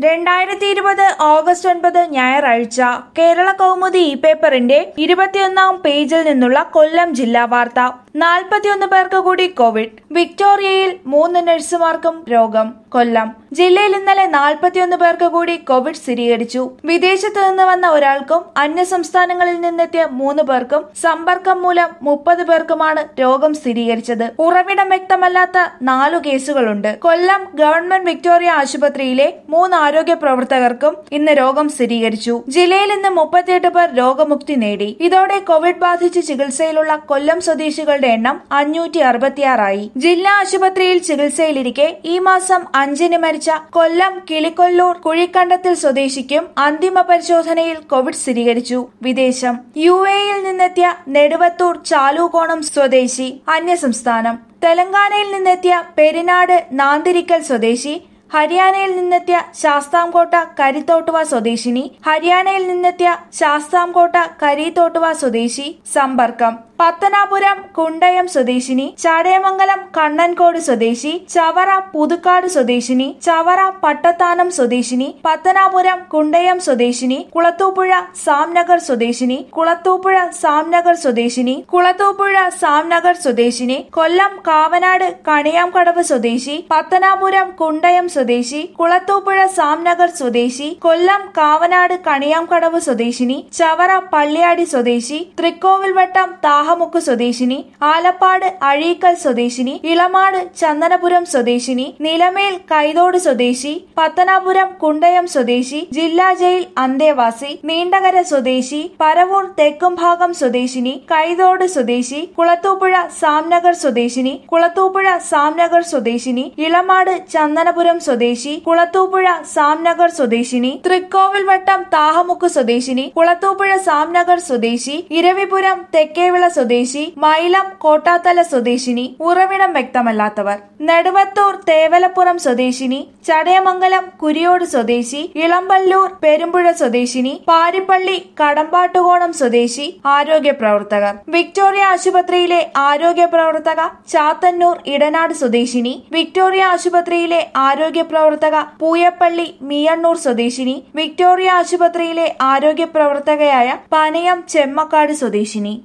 രണ്ടായിരത്തി ഇരുപത് ഓഗസ്റ്റ് ഒൻപത് ഞായറാഴ്ച കേരള കൗമുദി ഇ പേപ്പറിന്റെ ഇരുപത്തിയൊന്നാം പേജിൽ നിന്നുള്ള കൊല്ലം ജില്ലാ വാർത്ത നാൽപ്പത്തിയൊന്ന് പേർക്ക് കൂടി കോവിഡ് വിക്ടോറിയയിൽ മൂന്ന് നഴ്സുമാർക്കും രോഗം കൊല്ലം ജില്ലയിൽ ഇന്നലെ നാൽപ്പത്തിയൊന്ന് പേർക്ക് കൂടി കോവിഡ് സ്ഥിരീകരിച്ചു വിദേശത്ത് നിന്ന് വന്ന ഒരാൾക്കും അന്യ സംസ്ഥാനങ്ങളിൽ നിന്നെത്തിയ മൂന്ന് പേർക്കും സമ്പർക്കം മൂലം മുപ്പത് പേർക്കുമാണ് രോഗം സ്ഥിരീകരിച്ചത് ഉറവിടം വ്യക്തമല്ലാത്ത നാലു കേസുകളുണ്ട് കൊല്ലം ഗവൺമെന്റ് വിക്ടോറിയ ആശുപത്രിയിലെ മൂന്ന് ആരോഗ്യ പ്രവർത്തകർക്കും ഇന്ന് രോഗം സ്ഥിരീകരിച്ചു ജില്ലയിൽ ഇന്ന് മുപ്പത്തിയെട്ട് പേർ രോഗമുക്തി നേടി ഇതോടെ കോവിഡ് ബാധിച്ച് ചികിത്സയിലുള്ള കൊല്ലം സ്വദേശികളുടെ എണ്ണം അഞ്ഞൂറ്റി അറുപത്തിയാറായി ജില്ലാ ആശുപത്രിയിൽ ചികിത്സയിലിരിക്കെ ഈ മാസം അഞ്ചിന് മരിച്ച കൊല്ലം കിളിക്കൊല്ലൂർ കുഴിക്കണ്ടത്തിൽ സ്വദേശിക്കും അന്തിമ പരിശോധനയിൽ കോവിഡ് സ്ഥിരീകരിച്ചു വിദേശം യു എയിൽ നിന്നെത്തിയ നെടുവത്തൂർ ചാലൂകോണം സ്വദേശി അന്യസംസ്ഥാനം തെലങ്കാനയിൽ നിന്നെത്തിയ പെരിനാട് നാന്തിരിക്കൽ സ്വദേശി ഹരിയാനയിൽ നിന്നെത്തിയ ശാസ്താംകോട്ട കരിത്തോട്ടുവ സ്വദേശിനി ഹരിയാനയിൽ നിന്നെത്തിയ ശാസ്താംകോട്ട കരിത്തോട്ടുവ സ്വദേശി സമ്പർക്കം പത്തനാപുരം കുണ്ടയം സ്വദേശിനി ചടയമംഗലം കണ്ണൻകോട് സ്വദേശി ചവറ പുതുക്കാട് സ്വദേശിനി ചവറ പട്ടത്താനം സ്വദേശിനി പത്തനാപുരം കുണ്ടയം സ്വദേശിനി കുളത്തൂപ്പുഴ സാംനഗർ സ്വദേശിനി കുളത്തൂപ്പുഴ സാംനഗർ സ്വദേശിനി കുളത്തൂപ്പുഴ സാംനഗർ സ്വദേശിനി കൊല്ലം കാവനാട് കണിയാംകടവ് സ്വദേശി പത്തനാപുരം കുണ്ടയം സ്വദേശി കുളത്തൂപ്പുഴ സാംനഗർ സ്വദേശി കൊല്ലം കാവനാട് കണിയാംകടവ് സ്വദേശിനി ചവറ പള്ളിയാടി സ്വദേശി തൃക്കോവിൽവട്ടം താഹമുക്ക് സ്വദേശിനി ആലപ്പാട് അഴീക്കൽ സ്വദേശിനി ഇളമാട് ചന്ദനപുരം സ്വദേശിനി നിലമേൽ കൈതോട് സ്വദേശി പത്തനാപുരം കുണ്ടയം സ്വദേശി ജില്ലാ ജയിൽ അന്തേവാസി നീണ്ടകര സ്വദേശി പരവൂർ തെക്കുംഭാഗം സ്വദേശിനി കൈതോട് സ്വദേശി കുളത്തൂപ്പുഴ സാംനഗർ സ്വദേശിനി കുളത്തൂപ്പുഴ സാംനഗർ സ്വദേശിനി ഇളമാട് ചന്ദനപുരം സ്വദേശി കുളത്തൂപ്പുഴ സാംനഗർ സ്വദേശിനി തൃക്കോവിൽവട്ടം താഹമുക്ക് സ്വദേശിനി കുളത്തൂപ്പുഴ സാംനഗർ സ്വദേശി ഇരവിപുരം തെക്കേവിള സ്വദേശി മൈലം കോട്ടാത്തല സ്വദേശിനി ഉറവിടം വ്യക്തമല്ലാത്തവർ നെടുവത്തൂർ തേവലപ്പുറം സ്വദേശിനി ചടയമംഗലം കുരിയോട് സ്വദേശി ഇളമ്പല്ലൂർ പെരുമ്പുഴ സ്വദേശിനി പാരിപ്പള്ളി കടമ്പാട്ടുകോണം സ്വദേശി ആരോഗ്യ പ്രവർത്തകർ വിക്ടോറിയ ആശുപത്രിയിലെ ആരോഗ്യ പ്രവർത്തക ചാത്തന്നൂർ ഇടനാട് സ്വദേശിനി വിക്ടോറിയ ആശുപത്രിയിലെ ആരോഗ്യ പ്രവർത്തക പൂയപ്പള്ളി മിയണ്ണൂർ സ്വദേശിനി വിക്ടോറിയ ആശുപത്രിയിലെ ആരോഗ്യ പ്രവർത്തകയായ പനയം ചെമ്മക്കാട് സ്വദേശിനി